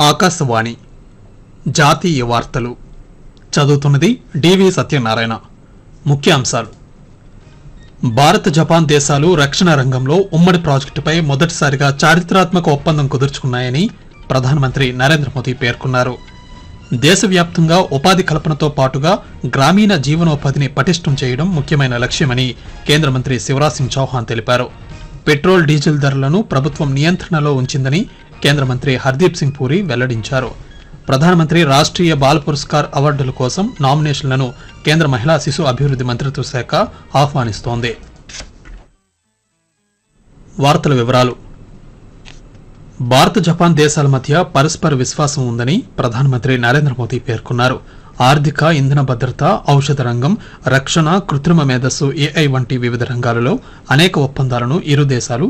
ఆకాశవాణి జాతీయ వార్తలు చదువుతున్నది డివి సత్యనారాయణ ముఖ్యాంశాలు భారత్ జపాన్ దేశాలు రక్షణ రంగంలో ఉమ్మడి ప్రాజెక్టుపై మొదటిసారిగా చారిత్రాత్మక ఒప్పందం కుదుర్చుకున్నాయని ప్రధానమంత్రి నరేంద్ర మోదీ పేర్కొన్నారు దేశవ్యాప్తంగా ఉపాధి కల్పనతో పాటుగా గ్రామీణ జీవనోపాధిని పటిష్టం చేయడం ముఖ్యమైన లక్ష్యమని కేంద్ర మంత్రి శివరాజ్ సింగ్ చౌహాన్ తెలిపారు పెట్రోల్ డీజిల్ ధరలను ప్రభుత్వం నియంత్రణలో ఉంచిందని కేంద్ర మంత్రి హర్దీప్ సింగ్ పూరి వెల్లడించారు ప్రధానమంత్రి రాష్ట్రీయ బాల పురస్కార్ అవార్డుల కోసం నామినేషన్లను కేంద్ర మహిళా శిశు అభివృద్ధి మంత్రిత్వ శాఖ ఆహ్వానిస్తోంది వార్తల వివరాలు భారత్ జపాన్ దేశాల మధ్య పరస్పర విశ్వాసం ఉందని ప్రధానమంత్రి నరేంద్ర మోదీ పేర్కొన్నారు ఆర్థిక ఇంధన భద్రత ఔషధ రంగం రక్షణ కృత్రిమ మేధస్సు ఏఐ వంటి వివిధ రంగాలలో అనేక ఒప్పందాలను ఇరు దేశాలు